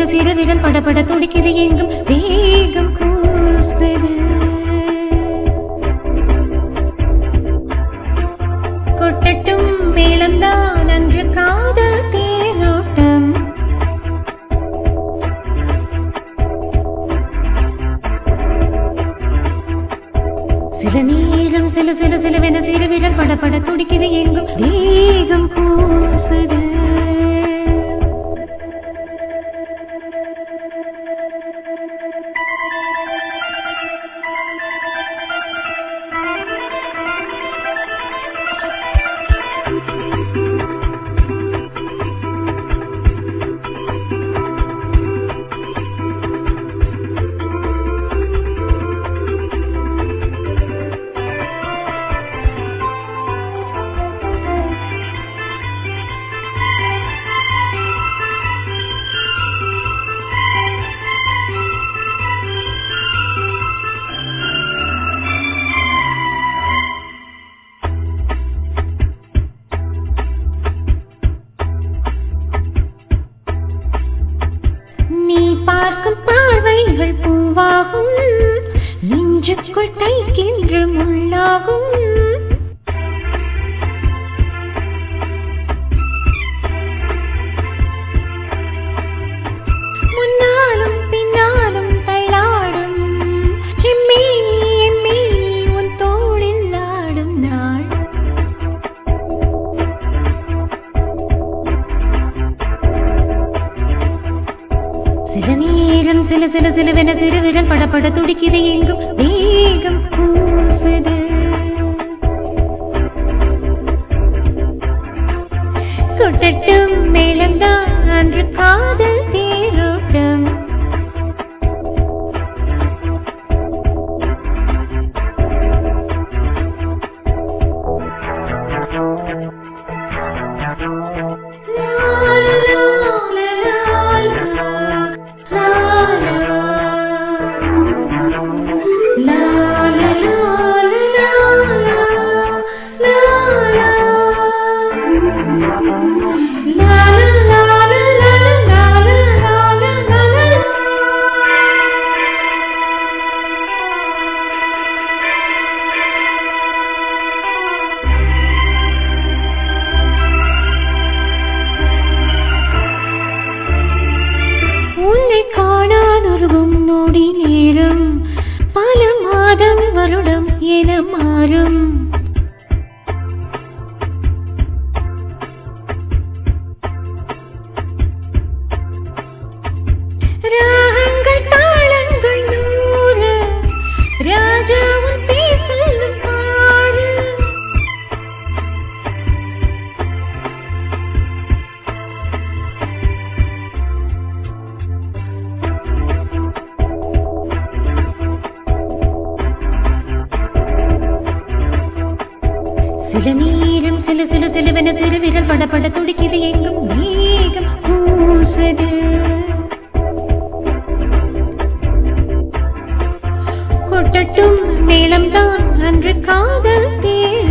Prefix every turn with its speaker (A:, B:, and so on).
A: சிலுவென சிறுவிரல் படபட துடிக்குது எங்கும் வேகம் கூசுது கொட்டட்டும் மேளம்தான் அன்று காதல் தேரோட்டம் சில நேரம் சில சில சிலவென சிறுவிரல் படபட துடிக்குது எங்கும் வேகம் கூசுது நீ பார்க்கும் பார்வைகள் பூவாகும் நெஞ்சுக்குள் தைக்கின்ற முள்ளாகும் முன்னாலும் பின்னாலும் தள்ளாடும் செம்மேனி என் மேனி உன் தோளில் ஆடும் நாள் சில நேரம் சில சில சிலவென சிறுவிரல் படபட துடிக்குது எங்கும் வேகம் கூசுது கொட்டட்டும் மேளம்தான் அன்று காதல் தேரோட்டம் உன்னை காணாதொருகும் நொடி நேரம் பல மாதம் வருடம் என மாறும் ராகங்கள் தாளங்கள் நூறு ராஜாவும் பேசலும் பாரு சில நேரம் சில சில சிலவென சிறுவிரல் படபட துடிக்குது எங்கும் வேகம் கூசுது கொட்டட்டும் மேளம்தான் அன்று காதல் தேர்